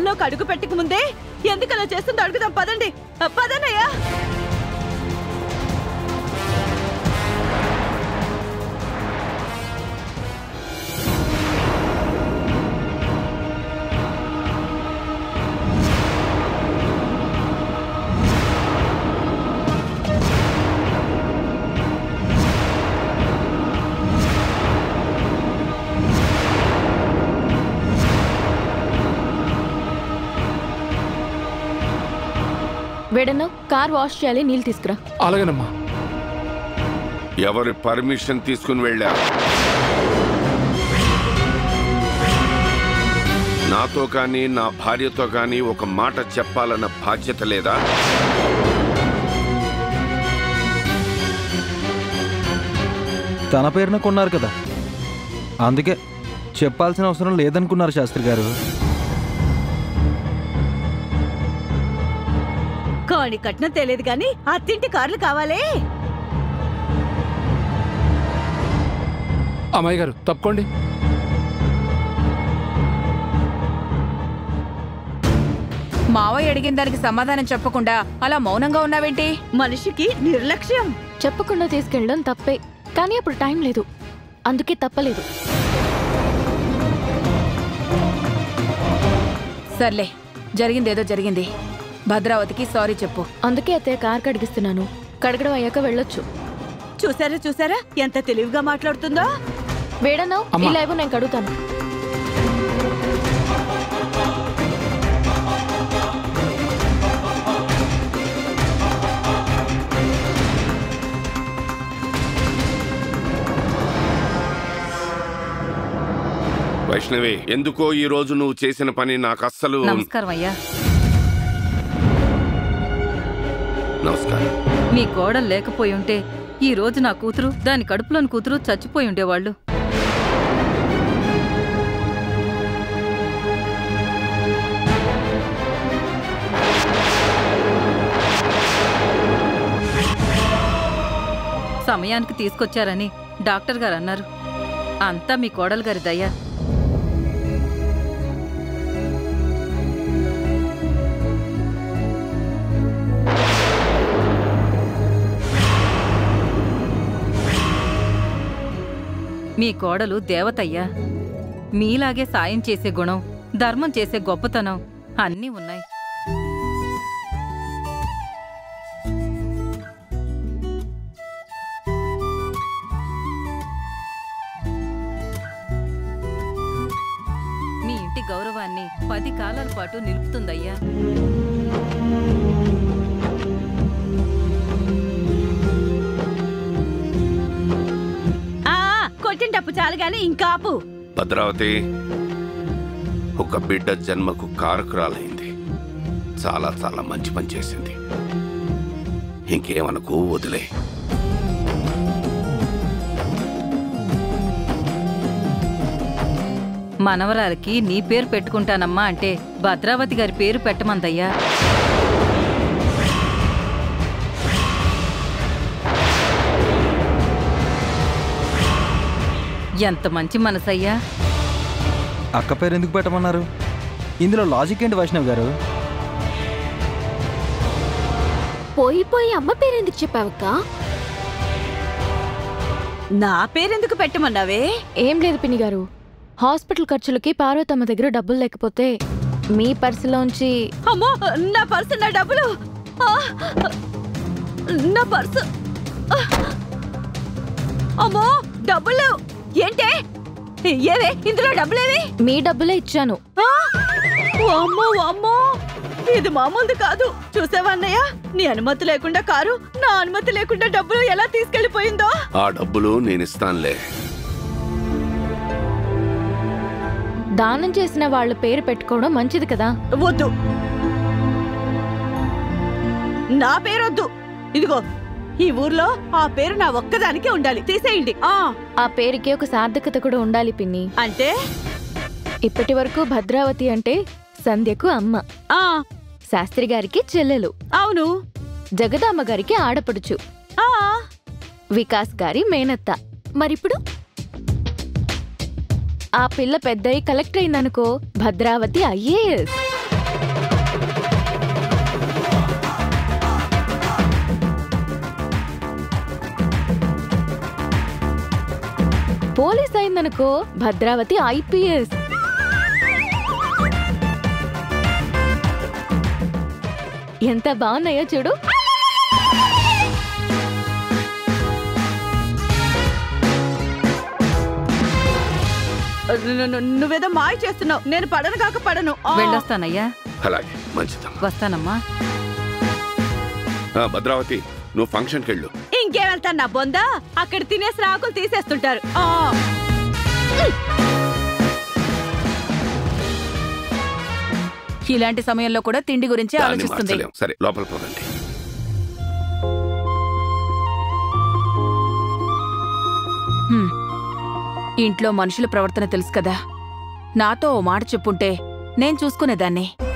పొలంలోకి అడుగు పెట్టక ముందే ఎందుకు అలా చేస్తుందో అడుగుదాం పదండి ఆ, పదన్నయ్యా వేడన్నా కార్ వాష్ చేయాలి నీళ్ళు తీసుకురా అలాగేనమ్మా ఎవరి పర్మిషన్ తీసుకుని వెళ్ళా నాతో కానీ నా భార్యతో కానీ ఒక మాట చెప్పాలన్న బాధ్యత లేదా తన పేరున కొన్నారు కదా అందుకే చెప్పాల్సిన అవసరం లేదనుకున్నారు శాస్త్రి గారు కాని కట్నం తెలియదు గాని అత్తింటి కార్లు కావాలే అమ్మాయి గారు తప్పుకోండి మావయ్య అడిగిన దానికి సమాధానం చెప్పకుండా అలా మౌనంగా ఉన్నావేంటి మనిషికి నిర్లక్ష్యం చెప్పకుండా తీసుకెళ్ళడం తప్పే కానీ అప్పుడు టైం లేదు అందుకే తప్పలేదు సర్లే జరిగిందేదో జరిగింది భద్రావతికి సారీ చెప్పు అందుకే అత్తయ్య కార్ కడిగిస్తున్నాను కడగడం అయ్యాక వెళ్ళొచ్చు చూసారా చూసారా ఎంత తెలివిగా మాట్లాడుతుందో వేడన్నావు అమ్మా. ఇలా ఇవ్వు నేను కడుగుతాను వైష్ణవి ఎందుకో ఈ రోజు నువ్వు చేసిన పని నాకు అస్సలు నమస్కారం అయ్యా నమస్కారం మీ కోడలు లేకపోయి ఉంటే ఈ రోజు నా కూతురు దాని కడుపులోని కూతురు చచ్చిపోయి ఉండేవాళ్ళు సమయానికి తీసుకొచ్చారని డాక్టర్ గారు అన్నారు అంతా మీ కోడలు గారి దయ మీ కోడలు దేవతయ్యా మీలాగే సాయం చేసే గుణం ధర్మం చేసే గొప్పతనం అన్నీ ఉన్నాయి మీ ఇంటి గౌరవాన్ని పది కాలాల పాటు నిలుపుతుందయ్యా ఆ కొట్టింటప్పు చాలు గాని ఇంకా ఆపు భద్రావతి ఒక బిడ్డ జన్మకు కారకురాలైంది చాలా చాలా మంచి పని చేసింది ఇంకేమనకు వదిలే మనవరాలకి నీ పేరు పెట్టుకుంటానమ్మా అంటే భద్రావతి గారి పేరు పెట్టమందయ్యా ఎంత మంచి మనసయ్యా అక్క పేరు ఎందుకు పెట్టమన్నారు ఇందులో లాజిక్ ఏంటి వైష్ణవ్ గారు పోయి పోయి అమ్మ పేరు ఎందుకు చెప్పావక్క నా పేరెందుకు పెట్టమన్నావే ఏం లేదు పిన్ని గారు హాస్పిటల్ ఖర్చులకి పార్వతమ్మ దగ్గర డబ్బులు లేకపోతే మీ పర్సులోంచి అమ్మో నా పర్సు నా డబ్బులు ఆ! నా పర్సు ఆ! అమ్మో డబ్బులు ఏంటే ఏవే ఇందులో డబ్బులేవి మీ డబ్బులే ఇచ్చాను ఆ! వామ్మో వామ్మో ఇది మామూలుది కాదు చూసావా అన్నయ్య నీ అనుమతి లేకుండా కారు నా అనుమతి లేకుండా డబ్బులు ఎలా తీసుకెళ్లిపోయిందో ఆ డబ్బులు నేను ఇస్తానులే దానం చేసిన వాళ్ళ పేరు పెట్టుకోవడం మంచిది కదా వద్దు నా పేరొద్దు ఇదిగో ఈ ఊర్లో ఆ పేరు నా ఒక్కదానికే ఉండాలి తీసేయండి ఆ ఆ పేరుకి ఒక సార్థకత కూడా ఉండాలి పిన్ని అంటే ఇప్పటి వరకు భద్రావతి అంటే సంధ్యకు అమ్మ ఆ శాస్త్రి గారికి చెల్లెలు అవును జగదాంబ గారికి ఆడపడుచు ఆ వికాస్ గారి మేనత్త మరిప్పుడు ఆ పిల్ల పెద్దయి కలెక్టర్ అయిందనుకో భద్రావతి ఐఏఎస్ పోలీస్ అయిందనుకో భద్రావతి ఐపీఎస్ ఎంత బాగున్నాయో చూడు ను- ను- నువ్వేదో మాయ చేస్తున్నావు నేను పడను కాక పడను ఆ. వెళ్ళొస్తానయ్యా అలాగే మంచిదమ్మా వస్తానమ్మా ఆ, భద్రావతి నువ్వు ఫంక్షన్కి వెళ్ళు ఇంకేం వెళ్తాను నా బొందా అక్కడ తినేసి రాకులు తీసేస్తుంటారు ఆ. ఇలాంటి సమయంలో కూడా తిండి గురించి దాన్ని ఆలోచిస్తుంది మార్చలేం సరే లోపల పోదండి హ్మ్. ఇంట్లో మనుషుల ప్రవర్తన తెలుసు కదా నాతో ఓ మాట చెప్పుంటే నేను చూసుకునేదాన్ని